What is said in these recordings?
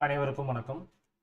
அனைவருக்கும் வணக்கம்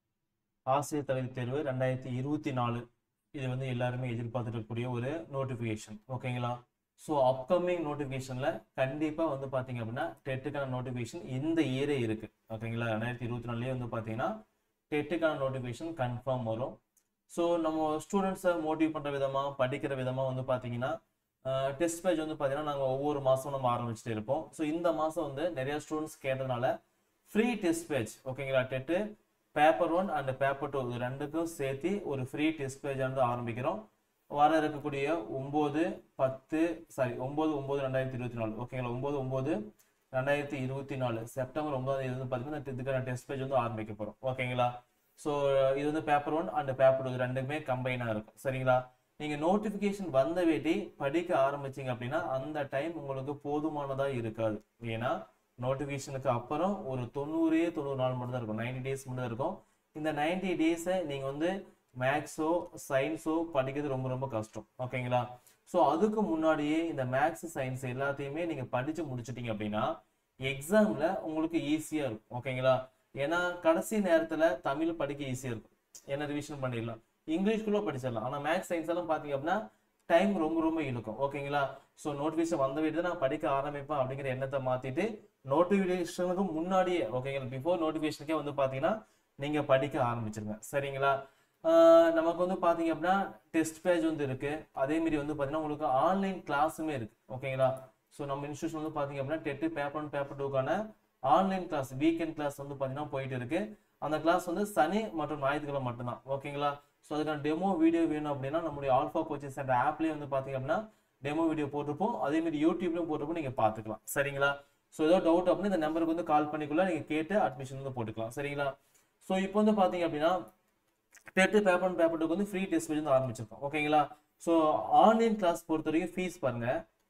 ஆசிரியர் தகுதி தேர்வு ரெண்டாயிரத்தி இருபத்தி நாலு இது வந்து எல்லாருமே எதிர்பார்த்துட்டு இருக்கக்கூடிய ஒரு நோட்டிஃபிகேஷன் ஓகேங்களா ஸோ அப்கமிங் நோட்டிஃபிகேஷனில் கண்டிப்பாக வந்து பார்த்தீங்க அப்படின்னா டெட்டுக்கான நோட்டிஃபிகேஷன் இந்த இயரே இருக்கு ஓகேங்களா ரெண்டாயிரத்தி இருபத்தி நாலுலேயே வந்து பார்த்தீங்கன்னா டெட்டுக்கான நோட்டிஃபிகேஷன் கன்ஃபார்ம் வரும் ஸோ நம்ம ஸ்டூடெண்ட்ஸை மோட்டிவ் பண்ணுற விதமாக படிக்கிற விதமாக வந்து பார்த்தீங்கன்னா டெஸ்ட் பேஜ் வந்து பார்த்தீங்கன்னா நாங்கள் ஒவ்வொரு மாதம் நம்ம ஆரம்பிச்சுட்டு இருப்போம் ஸோ இந்த மாதம் வந்து நிறைய ஸ்டூடெண்ட்ஸ் கேட்டதுனால ஃப்ரீ டெஸ்ட் பேஜ் ஓகேங்களா TET paper one and paper two இது ரெண்டுக்கும் சேர்த்து ஒரு ஃப்ரீ டெஸ்ட் பேஜ் வந்து ஆரம்பிக்கிறோம் வர இருக்கக்கூடிய ஒம்பது பத்து சாரி ஒம்பது ஒம்பது ரெண்டாயிரத்தி இருபத்தி நாலு ஓகேங்களா ஒம்பது ஒம்பது ரெண்டாயிரத்தி இருபத்தி நாலு செப்டம்பர் ஒன்பதாம் தேதி வந்து பார்த்தீங்கன்னா இந்த இதுக்கான டெஸ்ட் பேஜ் வந்து ஆரம்பிக்க போகிறோம் ஓகேங்களா ஸோ இது வந்து paper one and paper two ரெண்டுமே கம்பைனாக இருக்கும் சரிங்களா நீங்கள் நோட்டிஃபிகேஷன் வந்த வேட்டி படிக்க ஆரம்பிச்சீங்க அப்படின்னா அந்த டைம் உங்களுக்கு போதுமானதாக இருக்காது ஏன்னா நோட்டிஃபிகேஷனுக்கு அப்புறம் ஒரு தொண்ணூறே தொண்ணூறு நாள் மட்டும் தான் இருக்கும் நைன்டி டேஸ் மட்டும் தான் இருக்கும் இந்த நைன்டி டேஸை நீங்கள் வந்து மேக்ஸோ சயின்ஸோ படிக்கிறது ரொம்ப ரொம்ப கஷ்டம் ஓகேங்களா ஸோ அதுக்கு முன்னாடியே இந்த மேக்ஸ் சயின்ஸ் எல்லாத்தையுமே நீங்கள் படித்து முடிச்சிட்டீங்க அப்படின்னா எக்ஸாமில் உங்களுக்கு ஈஸியாக இருக்கும் ஓகேங்களா ஏன்னா கடைசி நேரத்தில் தமிழ் படிக்க ஈஸியாக இருக்கும் என்ன ரிவிஷன் பண்ணிடலாம் இங்கிலீஷ்குள்ளே படிச்சிடலாம் ஆனால் மேக்ஸ் சயின்ஸ் எல்லாம் பார்த்தீங்க அப்படின்னா டைம் ரொம்ப ரொம்ப இழுக்கும் ஓகேங்களா ஸோ நோட்டிஃபிகேஷன் வந்த வீட்டு நான் படிக்க ஆரம்பிப்பேன் அப்படிங்கிற எண்ணத்தை மாற்றிட்டு நோட்டிஃபிகேஷனுக்கு முன்னாடியே ஓகேங்களா பிஃபோர் நோட்டிஃபிகேஷனுக்கே வந்து பார்த்தீங்கன்னா நீங்கள் படிக்க ஆரம்பிச்சிருங்க சரிங்களா ஆஹ் நமக்கு வந்து பார்த்தீங்க அப்படின்னா டெஸ்ட் பேஜ் வந்து இருக்கு அதே மாதிரி வந்து பார்த்தீங்கன்னா உங்களுக்கு ஆன்லைன் கிளாஸுமே இருக்கு ஓகேங்களா ஸோ நம்ம இன்ஸ்டியூஷன் வந்து பார்த்தீங்க அப்படின்னா டெட்டு பேப்பர் ஒன் பேப்பர் டூக்கான ஆன்லைன் கிளாஸ் வீக்கெண்ட் கிளாஸ் வந்து பார்த்தீங்கன்னா போயிட்டு இருக்கு அந்த கிளாஸ் வந்து சனி மற்றும் ஞாயிற்றுக்கிழமை மட்டும்தான் ஓகேங்களா ஸோ அதுக்கான டெமோ வீடியோ வேணும் அப்படின்னா நம்மளுடைய ஆல்ஃபா கோச்சிங் சென்டர் ஆப்லேயே வந்து பார்த்தீங்க அப்படின்னா டெமோ வீடியோ போட்டிருப்போம் அதே மாதிரி யூடியூப்லையும் போட்டிருப்போம் நீங்கள் பார்த்துக்கலாம் சரிங்களா ஸோ ஏதோ டவுட் அப்படின்னா இந்த நம்பருக்கு வந்து கால் பண்ணிக்குள்ள நீங்கள் கேட்டு அட்மிஷன் வந்து போட்டுக்கலாம் சரிங்களா ஸோ இப்போ வந்து பார்த்தீங்க அப்படின்னா டெட்டு பேப்பர் ஒன் பேப்பர் டூக்கு வந்து ஃப்ரீ டெஸ்ட் பேஜ் வந்து ஆரம்பிச்சிருக்கோம் ஓகேங்களா ஸோ ஆன்லைன் கிளாஸ் பொறுத்த வரைக்கும் ஃபீஸ் பாருங்க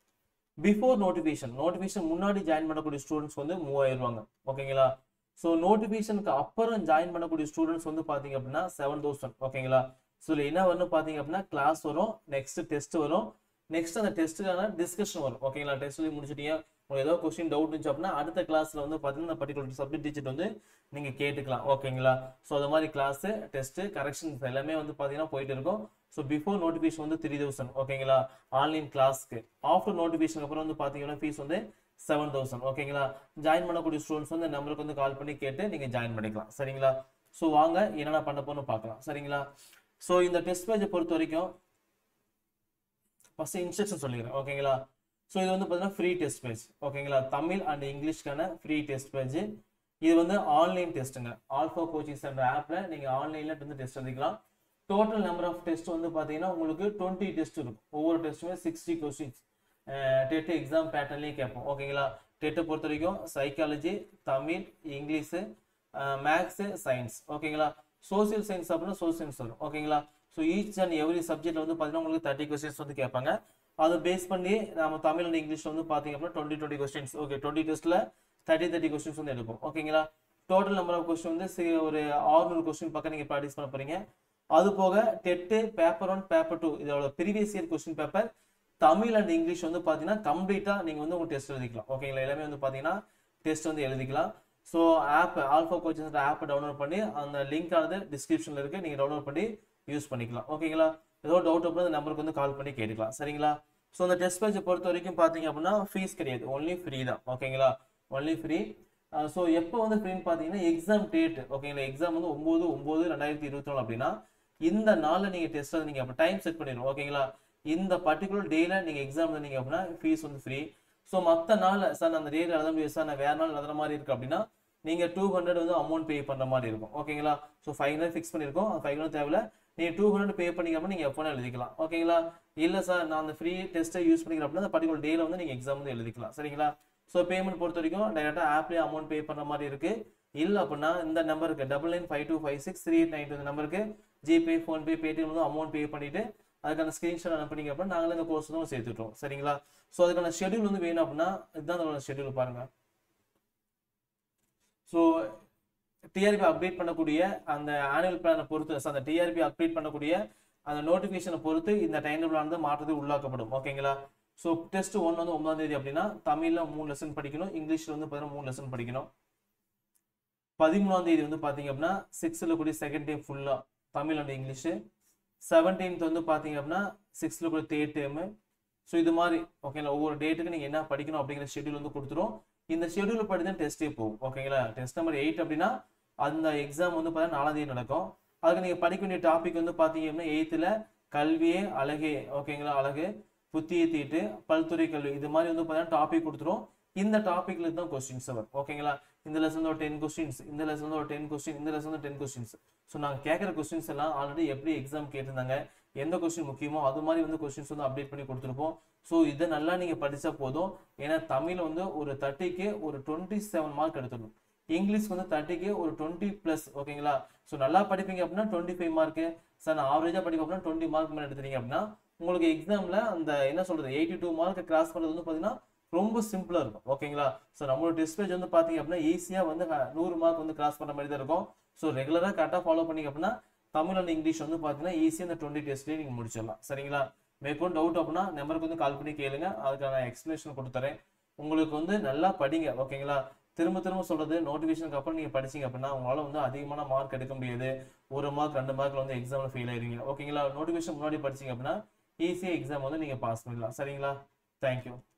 பிஃபோர் நோட்டிஃபிகேஷன் நோட்டிஃபிகேஷன் முன்னாடி ஜாயின் பண்ணக்கூடிய ஸ்டூடெண்ட்ஸ் வந்து மூவாயிரம் ரூபாங்க ஓகேங்களா ஸோ நோட்டிஃபிகேஷனுக்கு அப்புறம் ஜாயின் பண்ணக்கூடிய ஸ்டூடெண்ட்ஸ் வந்து பார்த்தீங்க அப்படின்னா செவன் தௌசண்ட் ஓகேங்களா ஸோ இதில் என்ன வரும் பார்த்தீங்க அப்படின்னா கிளாஸ் வரும் நெக்ஸ்ட் டெஸ்ட் வரும் நெக்ஸ்ட் அந்த டெஸ்ட்டுக்கான டிஸ்கஷன் வரும் ஓகேங்களா டெஸ்ட் சொல்லி முடிச்சிட்டீங்க உங்களுக்கு ஏதோ கொஸ்டின் டவுட் இருந்துச்சு அப்படின்னா அடுத்த கிளாஸ்ல வந்து பார்த்தீங்கன்னா பர்டிகுலர் சப்ஜெக்ட் டீச்சர் வந்து நீங்கள் கேட்டுக்கலாம் ஓகேங்களா ஸோ அது மாதிரி கிளாஸ் டெஸ்ட் கரெக்ஷன்ஸ் எல்லாமே வந்து பார்த்தீங்கன்னா போயிட்டு இருக்கும் ஸோ பிஃபோர் நோட்டிஃபிகேஷன் வந்து த்ரீ தௌசண்ட் ஓகேங்களா ஆன்லைன் கிளாஸ்க்கு ஆஃப்டர் நோட்டிஃபிகேஷன் அப்புறம் வந்து பார்த்தீங்கன்னா ஃபீஸ் வந்து செவன் தௌசண்ட் ஓகேங்களா ஜாயின் பண்ணக்கூடிய ஸ்டூடெண்ட்ஸ் வந்து நம்பருக்கு வந்து கால் பண்ணி கேட்டு நீங்கள் ஜாயின் பண்ணிக்கலாம் சரிங்களா ஸோ வாங்க என்னென்ன பண்ண போகணும் பார்க்கலாம் சரிங்களா ஸோ இந்த டெஸ்ட் பேஜை பொறுத்த வரைக்கும் ஃபர்ஸ்ட் இன்ஸ்ட்ரக்ஷன் சொல்லிக்கிறேன் ஓகேங்களா ஸோ இது வந்து பார்த்தீங்கன்னா ஃப்ரீ டெஸ்ட் பேஜ் ஓகேங்களா தமிழ் அண்ட் இங்கிலீஷ்க்கான ஃப்ரீ டெஸ்ட் பேஜ் இது வந்து ஆன்லைன் டெஸ்ட்டுங்க ஆல்ஃபா கோச்சிங் சென்டர் ஆப்பில் நீங்கள் ஆன்லைனில் வந்து டெஸ்ட் எழுதிக்கலாம் டோட்டல் நம்பர் ஆஃப் டெஸ்ட் வந்து பார்த்தீங்கன்னா உங்களுக்கு டுவெண்ட்டி டெஸ்ட் இருக்கும் ஒவ்வொரு டெஸ்ட்டுமே சிக்ஸ்டி கொஸ்டின்ஸ் டெட் எக்ஸாம் பேட்டர்ன்லேயும் கேட்போம் ஓகேங்களா டெட்டை பொறுத்த வரைக்கும் psychology Tamil English maths science ஓகேங்களா சோசியல் சயின்ஸ் அப்படின்னா சோசியல் சயின்ஸ் வரும் ஓகேங்களா so each and every subject வந்து பார்த்தீங்கன்னா உங்களுக்கு தேர்ட்டி கொஸ்டின்ஸ் வந்து கேட்பாங்க அதை பேஸ் பண்ணி நம்ம தமிழ் அண்ட் இங்கிலீஷ் வந்து பார்த்தீங்க அப்படின்னா twenty twenty questions okay twenty டெஸ்ட்டில் தேர்ட்டி தேர்ட்டி கொஸ்டின்ஸ் வந்து எடுக்கும் ஓகேங்களா டோட்டல் நம்பர் ஆஃப் கொஸ்டின் வந்து சி- ஒரு ஆறுநூறு கொஸ்டின் பக்கம் நீங்கள் ப்ராக்டிஸ் பண்ண போறீங்க அது போக TET paper one paper two இதோட previous year question paper Tamil and English வந்து பார்த்தீங்கன்னா கம்ப்ளீட்டாக நீங்கள் வந்து உங்கள் டெஸ்ட் எழுதிக்கலாம் ஓகேங்களா எல்லாமே வந்து பார்த்தீங்கன்னா டெஸ்ட் வந்து எழுதிக்கலாம் ஸோ ஆப் ஆல்ஃபா கோச்சஸ் ஆப்பை டவுன்லோட் பண்ணி அந்த லிங்க் ஆனது டிஸ்கிரிப்ஷனில் இருக்குது நீங்கள் டவுன்லோட் பண்ணி யூஸ் பண்ணிக்கலாம் ஓகேங்களா ஏதோ டவுட் அப்படின்னா அந்த நம்பருக்கு வந்து கால் பண்ணி கேட்டுக்கலாம் சரிங்களா ஸோ அந்த டெஸ்ட் பேஜை பொறுத்த வரைக்கும் பார்த்தீங்க அப்படின்னா ஃபீஸ் கிடையாது ஒன்லி ஃப்ரீ தான் ஓகேங்களா ஒன்லி ஃப்ரீ ஸோ எப்போ வந்து ஃப்ரீன்னு பார்த்தீங்கன்னா எக்ஸாம் டேட் ஓகேங்களா எக்ஸாம் வந்து ஒம்பது ஒம்பது ரெண்டாயிரத்தி இருபத்தி நாலு அப்படின்னா இந்த நாளில் நீங்கள் டெஸ்ட் வந்து நீங்கள் அப்போ டைம் செட் பண்ணிடுவோம் ஓகேங்களா இந்த பர்டிகுலர் டேல நீங்கள் எக்ஸாம் நீங்கள் அப்படின்னா ஃபீஸ் வந்து ஃப்ரீ ஸோ மற்ற நாள் சார் நான் அந்த டேட் எழுத முடியாது சார் நான் வேற நாள் எழுதுற மாதிரி இருக்கு அப்படின்னா நீங்கள் டூ ஹண்ட்ரட் வந்து அமௌண்ட் பே பண்ணுற மாதிரி இருக்கும் ஓகேங்களா ஸோ ஃபைவ் ஹண்ட்ரட் ஃபிக்ஸ் பண்ணியிருக்கோம் அந்த ஃபைவ் ஹண்ட்ரட் தேவையில்ல நீங்கள் டூ ஹண்ட்ரட் பே பண்ணிக்காம நீங்கள் எப்போ எழுதிக்கலாம் ஓகேங்களா இல்லை சார் நான் அந்த ஃப்ரீ டெஸ்ட்டை யூஸ் பண்ணிக்கிறேன் அப்படின்னா அந்த பர்டிகுலர் டேல வந்து நீங்கள் எக்ஸாம் வந்து எழுதிக்கலாம் சரிங்களா ஸோ பேமெண்ட் பொறுத்த வரைக்கும் டேரெக்டாக ஆப்லேயே அமௌண்ட் பே பண்ணுற மாதிரி இருக்கு இல்லை அப்படின்னா இந்த நம்பருக்கு double nine five two five six three eight nine two இந்த நம்பருக்கு ஜிபே ஃபோன்பே பேடிஎம் வந்து அமௌண்ட் பே பண்ணிட்டு அதுக்கான ஸ்க்ரீன்ஷாட் அனுப்புனீங்க அப்படின்னா நாங்களே இந்த கோர்ஸ் வந்து சேர்த்துட்டோம் சரிங்களா ஸோ அதுக்கான ஷெடியூல் வந்து வேணும் அப்படின்னா இதுதான் அதோட ஷெடியூல் பாருங்க ஸோ டிஆர்பி அப்டேட் பண்ணக்கூடிய அந்த ஆனுவல் பிளானை பொறுத்து so அந்த டிஆர்பி அப்டேட் பண்ணக்கூடிய அந்த நோட்டிஃபிகேஷனை பொறுத்து இந்த டைம் டேபிள் ஆனது மாற்றத்துக்கு உள்ளாக்கப்படும் ஓகேங்களா ஸோ டெஸ்ட் ஒன் வந்து ஒன்பதாம் தேதி அப்படின்னா தமிழில் மூணு லெசன் படிக்கணும் இங்கிலீஷில் வந்து பார்த்தீங்கன்னா மூணு லெசன் படிக்கணும் பதிமூணாம் தேதி வந்து பார்த்தீங்க அப்படின்னா சிக்ஸ்த்தில் கூடிய செகண்ட் டைம் ஃபுல்லாக தமிழ் அண்ட் இங்கிலீஷு செவன்டீன்த் வந்து பார்த்தீங்க அப்படின்னா சிக்ஸ்த்தில் கூட தேர்ட் டேமு ஸோ இது மாதிரி ஓகேங்களா ஒவ்வொரு டேட்டுக்கு நீங்கள் என்ன படிக்கணும் அப்படிங்கிற ஷெட்யூல் வந்து கொடுத்துரும் இந்த ஷெட்யூல் படி தான் டெஸ்ட்டே போகும் ஓகேங்களா டெஸ்ட் நம்பர் எயிட் அப்படின்னா அந்த எக்ஸாம் வந்து பார்த்தீங்கன்னா நாலாம் தேதி நடக்கும் அதுக்கு நீங்கள் படிக்க வேண்டிய டாபிக் வந்து பார்த்தீங்க அப்படின்னா எயித்தில் கல்வியே அழகே ஓகேங்களா அழகு புத்திய தீட்டு பல்துறை கல்வி இது மாதிரி வந்து பார்த்தீங்கன்னா டாபிக் கொடுத்துரும் இந்த டாபிக்ல தான் கொஸ்டின்ஸ் வரும் ஓகேங்களா இந்த லெசன் ஒரு டென் கொஸ்டின்ஸ் இந்த லெசன் ஒரு டென் கொஸ்டின் இந்த லெசன் டென் கொஸ்டின்ஸ் ஸோ நாங்கள் கேட்குற கொஸ்டின்ஸ் எல்லாம் ஆல்ரெடி எப்படி எக்ஸாம் கேட்டிருந்தாங்க எந்த கொஸ்டின் முக்கியமோ அது மாதிரி வந்து கொஸ்டின்ஸ் வந்து அப்டேட் பண்ணி கொடுத்துருப்போம் ஸோ இதை நல்லா நீங்கள் படித்தா போதும் ஏன்னா தமிழ் வந்து ஒரு தேர்ட்டிக்கு ஒரு டுவெண்ட்டி செவன் மார்க் எடுத்துடணும் இங்கிலீஷ் வந்து தேர்ட்டிக்கு ஒரு டுவெண்ட்டி ப்ளஸ் ஓகேங்களா ஸோ நல்லா படிப்பீங்க அப்படின்னா டுவெண்ட்டி ஃபைவ் மார்க்கு சார் நான் ஆவரேஜாக படிப்பேன் அப்படின்னா டுவெண்ட்டி மார்க் மேலே எடுத்துட்டீங்க அப்படின்னா உங்களுக்கு எக்ஸாமில் அந்த என்ன சொல்கிறது எயிட்டி டூ மார்க் கிராஸ் பண்ணுறது வந்து பார்த்தீங்கன்னா ரொம்ப சிம்பிளாக இருக்கும் ஓகேங்களா ஸோ நம்மளோட டெஸ்ட் பேஜ் வந்து பார்த்தீங்க அப்படின்னா ஈஸியாக வந்து அஹ், நூறு மார்க் வந்து கிராஸ் பண்ணுற மாதிரி தான் இருக்கும் ஸோ ரெகுலராக கரெக்டாக ஃபாலோ பண்ணீங்க அப்படின்னா தமிழ் அண்ட் இங்கிலீஷ் வந்து பார்த்தீங்கன்னா ஈஸியாக இந்த டுவெண்ட்டி டெஸ்ட்லேயே நீங்கள் முடிச்சிடலாம் சரிங்களா மேற்கொண்டு டவுட் அப்படின்னா நம்பருக்கு வந்து கால் பண்ணி கேளுங்க அதுக்கான எக்ஸ்பிளேஷன் கொடுத்துறேன் உங்களுக்கு வந்து நல்லா படிங்க ஓகேங்களா திரும்ப திரும்ப சொல்றது நோட்டிஃபிகேஷனுக்கு அப்புறம் நீங்க படிச்சீங்க அப்படின்னா உங்களால வந்து அதிகமான மார்க் எடுக்க முடியாது ஒரு மார்க் ரெண்டு மார்க்ல வந்து எக்ஸாம்ல ஃபெயில் ஆயிருவீங்க ஓகேங்களா நோட்டிஃபிகேஷன் முன்னாடி படிச்சீங்க அப்படின்னா ஈஸியாக எக்ஸாம் வந்து நீங்க பாஸ் பண்ணிடலாம் சரிங்களா தேங்க்யூ